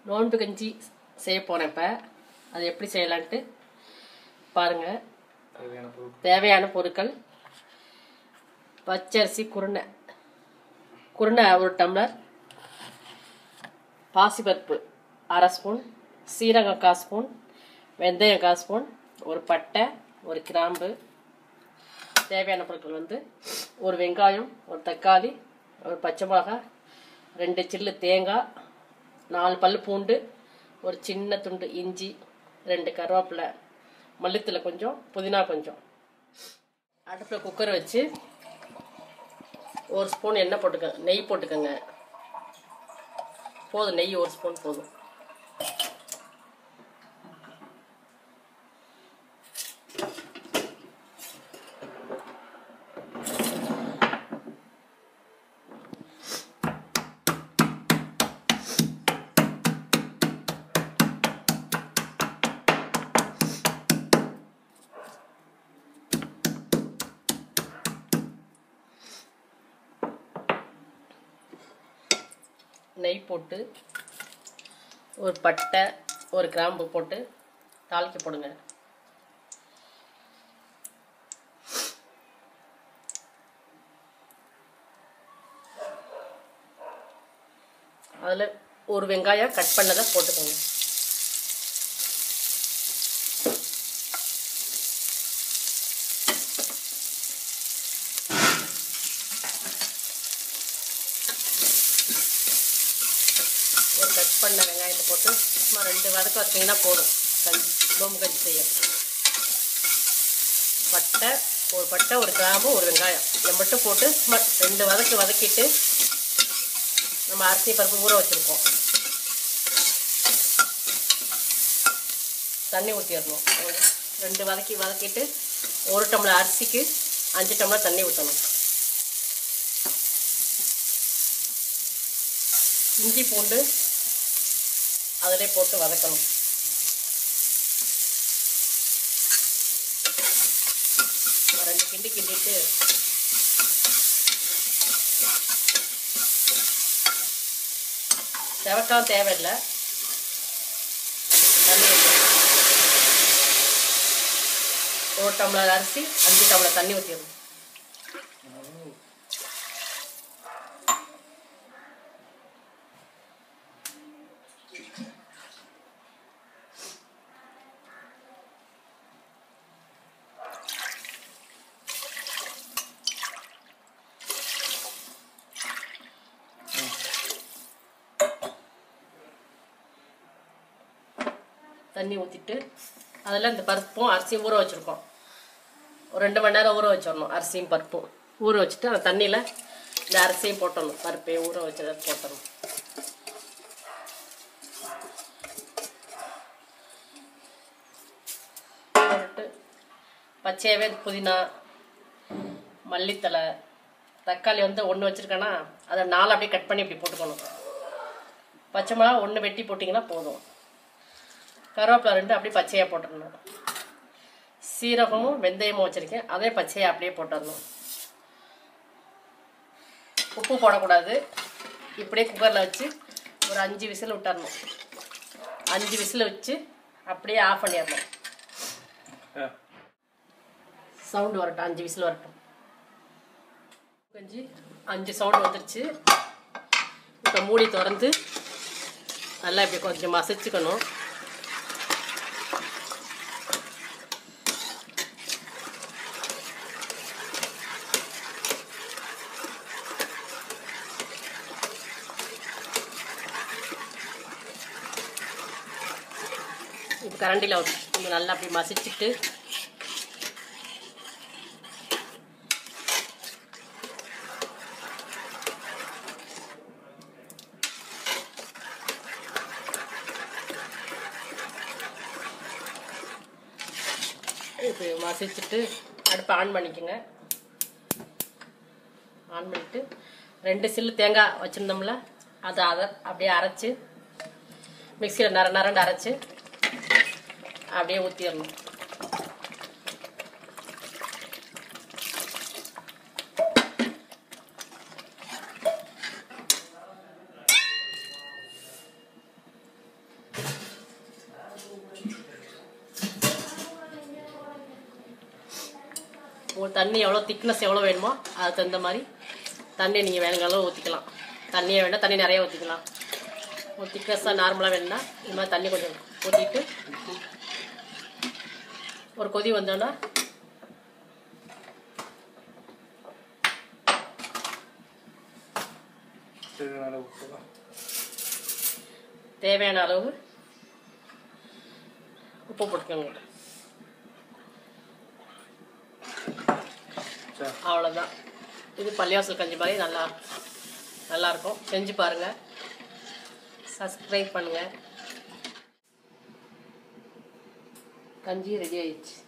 நோன்பு கஞ்சி செய்ய போனேன் இப்போ அது எப்படி செய்யலான்ட்டு பாருங்கள் தேவையான பொருட்கள் தேவையான பொருட்கள் பச்சரிசி குருணை குருணை ஒரு டம்ளர் பாசிப்பருப்பு அரை ஸ்பூன் சீரகம் கால் ஸ்பூன் வெந்தயம் கால் ஸ்பூன் ஒரு பட்டை ஒரு கிராம்பு தேவையான பொருட்கள் வந்து ஒரு வெங்காயம் ஒரு தக்காளி ஒரு பச்சை மிளகாய் ரெண்டு சில்லு தேங்காய் நாலு பல் பூண்டு ஒரு சின்ன துண்டு இஞ்சி ரெண்டு கருவேப்பிலை மல்லித்தலை கொஞ்சம் புதினா கொஞ்சம் அடுப்பில் குக்கரை வச்சு ஒரு ஸ்பூன் எண்ணெய் போட்டுக்க நெய் போட்டுக்கோங்க போதும் நெய் ஒரு ஸ்பூன் போதும் நெய் போட்டு ஒரு பட்டை ஒரு கிராம்பு போட்டு தாளிக்க போடுங்க அதில் ஒரு வெங்காயம் கட் பண்ணதை போட்டுக்கோங்க ஒரு கட் பண்ண வெங்காயத்தை போட்டு சும்மா ரெண்டு வதக்க வச்சிங்கன்னா போதும் கஞ்சி நோம்பு கஞ்சி செய்ய பட்டை ஒரு பட்டை ஒரு கிராம்பு ஒரு வெங்காயம் இதை மட்டும் போட்டு சும்மா ரெண்டு வதக்கு வதக்கிட்டு நம்ம அரிசி பருப்பு ஊற வச்சுருக்கோம் தண்ணி ஊற்றிடணும் ரெண்டு வதக்கி வதக்கிட்டு ஒரு டம்ளர் அரிசிக்கு அஞ்சு டம்ளர் தண்ணி ஊற்றணும் இஞ்சி பூண்டு அதிலே போட்டு வதக்கணும் ஒரு ரெண்டு கிண்டி கிண்டிட்டு செவக்காய் தேவையில்லை தண்ணி ஊற்றணும் ஒரு டம்ளர் அரிசி அஞ்சு டம்ளர் தண்ணி ஊற்றிடணும் தண்ணி ஊற்றிட்டு அதில் இந்த பருப்பும் அரிசியும் ஊற வச்சுருக்கோம் ஒரு ரெண்டு மணி நேரம் ஊற வச்சிடணும் அரிசியும் பருப்பும் ஊற வச்சுட்டு அந்த தண்ணியில் இந்த அரிசியும் போட்டணும் பருப்பையும் ஊற வச்சதை போட்டணும் போட்டுட்டு பச்சையாகவே புதினா மல்லித்தலை தக்காளி வந்து ஒன்று வச்சுருக்கேன்னா அதை நாலு அப்படியே கட் பண்ணி இப்படி போட்டுக்கணும் பச்சை மிளகா ஒன்று வெட்டி போட்டிங்கன்னா போதும் கருவேப்பிலை ரெண்டு அப்படியே பச்சையாக போட்டுடணும் சீரகமும் வெந்தயமும் வச்சுருக்கேன் அதே பச்சையாக அப்படியே போட்டுடணும் உப்பு போடக்கூடாது இப்படியே குக்கரில் வச்சு ஒரு அஞ்சு விசில் விட்டுறணும் அஞ்சு விசில் வச்சு அப்படியே ஆஃப் பண்ணிடணும் சவுண்டு வரட்டும் அஞ்சு விசில் வரட்டும் கஞ்சி அஞ்சு சவுண்டு வந்துருச்சு இப்போ மூடி திறந்து நல்லா இப்படி கொஞ்சம் மசிச்சுக்கணும் இப்போ கரண்டியில் கொஞ்சம் நல்லா அப்படி மசிச்சுட்டு இப்போ மசிச்சுட்டு அடுப்பை ஆன் பண்ணிக்கோங்க ஆன் பண்ணிட்டு ரெண்டு சில்லு தேங்காய் வச்சுருந்தோம்ல அதை அதை அப்படியே அரைச்சி மிக்சியில் நர நரண்டு அரைச்சி அப்படியே ஊற்றிடணும் உங்களுக்கு தண்ணி எவ்வளோ திக்னஸ் எவ்வளோ வேணுமோ அதுக்கு தகுந்த மாதிரி தண்ணி நீங்கள் வேணுங்க அளவு ஊற்றிக்கலாம் தண்ணியை வேணால் தண்ணி நிறைய ஊற்றிக்கலாம் ஒரு திக்னஸ்ஸாக நார்மலாக வேணும்னா இந்த மாதிரி தண்ணி கொஞ்சம் ஊற்றிட்டு ஒரு கொதி வந்தோன்னா தேவையான அளவு உப்பு தான். தேவையான அளவு உப்பு போட்டுக்கோங்க சரி அவ்வளோதான் இது பள்ளிவாசல் கஞ்சி மாதிரி நல்லா நல்லாயிருக்கும் செஞ்சு பாருங்கள் சப்ஸ்கிரைப் பண்ணுங்கள் கஞ்சி ரெடி ஆயிடுச்சு